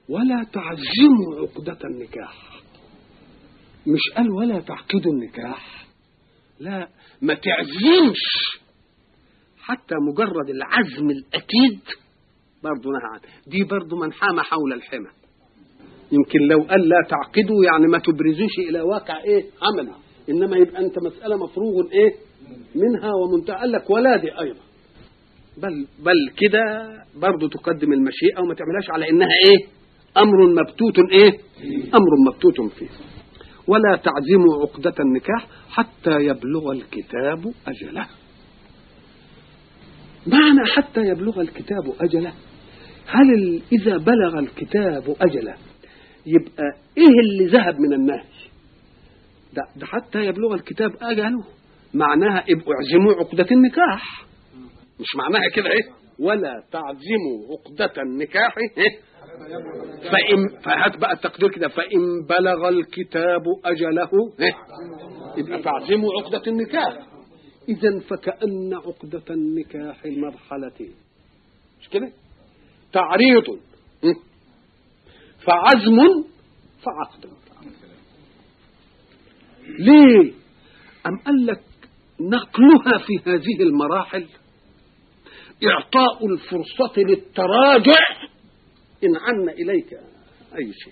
ولا تعزموا عقدة النكاح مش قال ولا تعقدوا النكاح لا ما تعزمش حتى مجرد العزم الأكيد برضه نهى عنه دي برضه من حام حول الحمى يمكن لو قال لا تعقدوا يعني ما تبرزوش إلى واقع إيه عملي إنما يبقى أنت مسألة مفروغ إيه منها ومنتهى قال لك ولا دي أيضا بل بل كده برضه تقدم المشيئة وما تعملهاش على إنها إيه أمر مبتوت إيه أمر مبتوت فيه ولا تعزموا عقدة النكاح حتى يبلغ الكتاب أجله معنى حتى يبلغ الكتاب أجله هل ال- إذا بلغ الكتاب أجله يبقى إيه اللي ذهب من النهي ده, ده حتى يبلغ الكتاب أجله معناها ابقوا اعزموا عقدة النكاح مش معناها كده إيه ولا تعزموا عقدة النكاح إيه فإن فهات بقى التقدير كده فإن بلغ الكتاب أجله إيه يبقى تعزموا عقدة النكاح إذا فكأن عقدة النكاح مرحلتين مش كده؟ تعريض م? فعزم فعقد ليه؟ أم قال لك نقلها في هذه المراحل إعطاء الفرصة للتراجع إن عنا إليك أي شيء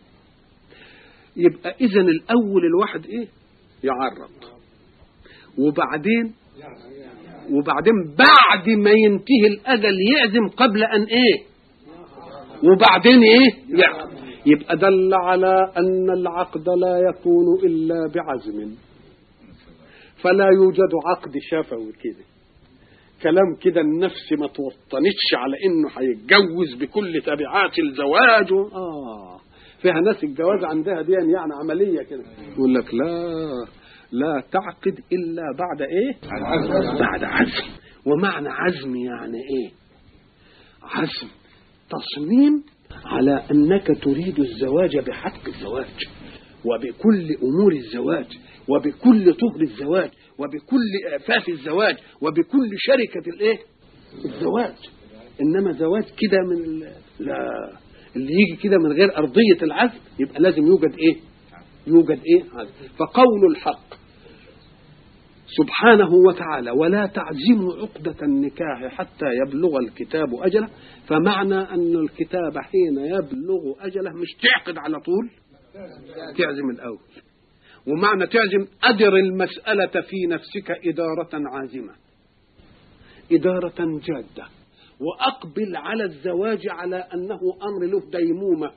يبقى إذا الأول الواحد إيه؟ يعرض وبعدين وبعدين بعد ما ينتهي الأجل يعزم قبل أن إيه وبعدين إيه يعقد يبقى دل على أن العقد لا يكون إلا بعزم فلا يوجد عقد شفوي كده كلام كده النفس ما توطنتش على انه هيتجوز بكل تبعات الزواج و... اه فيها ناس الجواز عندها دي يعني عمليه كده يقول لك لا لا تعقد الا بعد ايه بعد عزم ومعنى عزم يعني ايه عزم تصميم على انك تريد الزواج بحق الزواج وبكل امور الزواج وبكل طهر الزواج وبكل اعفاف الزواج وبكل شركه الايه الزواج انما زواج كده من ال- لا اللي يجي كده من غير ارضيه العزم يبقى لازم يوجد ايه يوجد ايه عزم فقول الحق سبحانه وتعالى ولا تعزموا عقدة النكاح حتى يبلغ الكتاب أجله فمعنى أن الكتاب حين يبلغ أجله مش تعقد على طول تعزم الأول ومعنى تعزم أدر المسألة في نفسك إدارة عازمة إدارة جادة وأقبل على الزواج على أنه أمر له ديمومة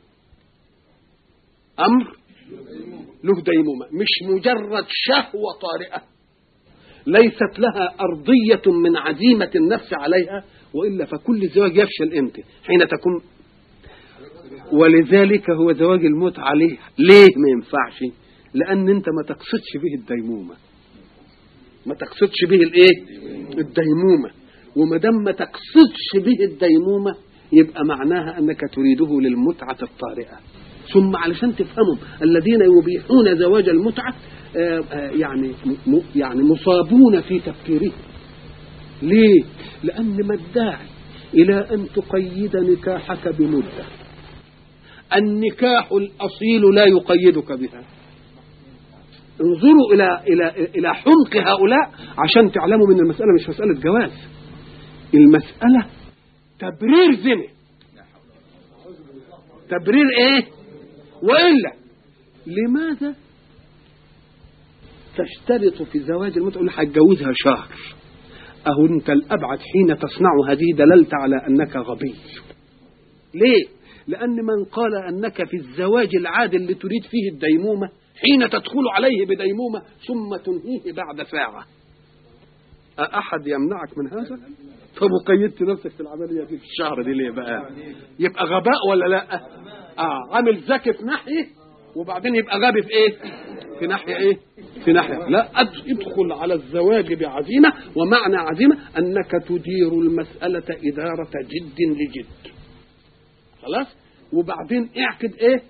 أمر له ديمومة مش مجرد شهوة طارئة ليست لها أرضية من عزيمة النفس عليها وإلا فكل زواج يفشل إمتى حين تكون ولذلك هو زواج المتعة ليه ليه ما ينفعش لأن أنت ما تقصدش به الديمومة ما تقصدش به الإيه الديمومة وما دام ما تقصدش به الديمومة يبقى معناها أنك تريده للمتعة الطارئة ثم علشان تفهموا الذين يبيحون زواج المتعة آه، آه، يعني م- يعني مصابون في تفكيرهم ليه؟ لأن ما الداعي إلى أن تقيد نكاحك بمدة النكاح الأصيل لا يقيدك بها انظروا إلى إلى إلى حمق هؤلاء عشان تعلموا من المسألة مش مسألة جواز المسألة تبرير زنا تبرير ايه وإلا لماذا تشترط في زواج المتعة تقول هتجوزها شهر أهو أنت الأبعد حين تصنع هذه دللت على أنك غبي ليه؟ لأن من قال أنك في الزواج العادل اللي تريد فيه الديمومة حين تدخل عليه بديمومة ثم تنهيه بعد ساعة أحد يمنعك من هذا؟ طب وقيدت نفسك في العملية دي في الشهر دي ليه بقى؟ يبقى غباء ولا لا؟ آه عامل ذكي في ناحية وبعدين يبقى غبي في إيه؟ في ناحية إيه؟ في ناحية لا أد- ادخل على الزواج بعزيمة ومعنى عزيمة أنك تدير المسألة إدارة جد لجد خلاص وبعدين اعقد ايه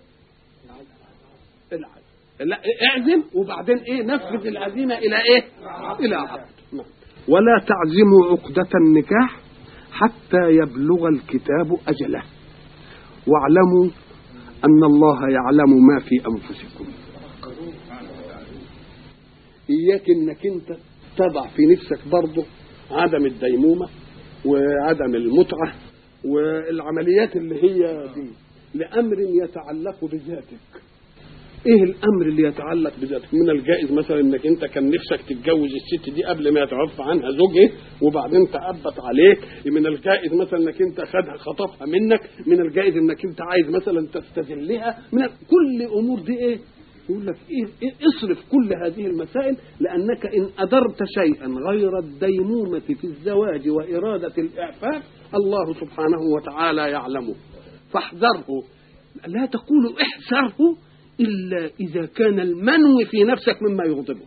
العزم لا اعزم وبعدين ايه نفذ العزيمه الى ايه الى عقد نعم. ولا تعزموا عقدة النكاح حتى يبلغ الكتاب أجله واعلموا أن الله يعلم ما في أنفسكم إياك إنك أنت تضع في نفسك برضه عدم الديمومة وعدم المتعة والعمليات اللي هي دي لأمر يتعلق بذاتك ايه الامر اللي يتعلق بذاتك من الجائز مثلا انك انت كان نفسك تتجوز الست دي قبل ما يتوفى عنها زوجها وبعدين تأبت عليك من الجائز مثلا انك انت خدها خطفها منك من الجائز انك انت عايز مثلا تستذلها من كل امور دي ايه يقول لك إيه, إيه اصرف كل هذه المسائل لانك ان ادرت شيئا غير الديمومه في الزواج واراده الاعفاف الله سبحانه وتعالى يعلمه فاحذره لا تقول احذره إلا إذا كان المنو في نفسك مما يغضبه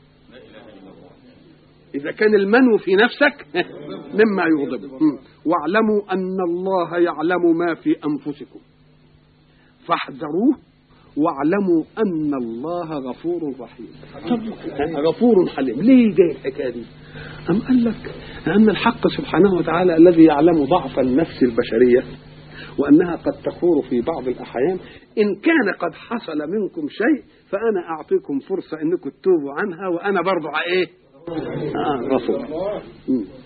إذا كان المنو في نفسك مما يغضبه واعلموا أن الله يعلم ما في أنفسكم فاحذروه واعلموا أن الله غفور رحيم طب غفور حليم ليه جاي الحكاية دي أم قال لك لأن الحق سبحانه وتعالى الذي يعلم ضعف النفس البشرية وأنها قد تخور في بعض الأحيان إن كان قد حصل منكم شيء فأنا أعطيكم فرصة أنكم تتوبوا عنها وأنا برضو إيه؟ آه غفور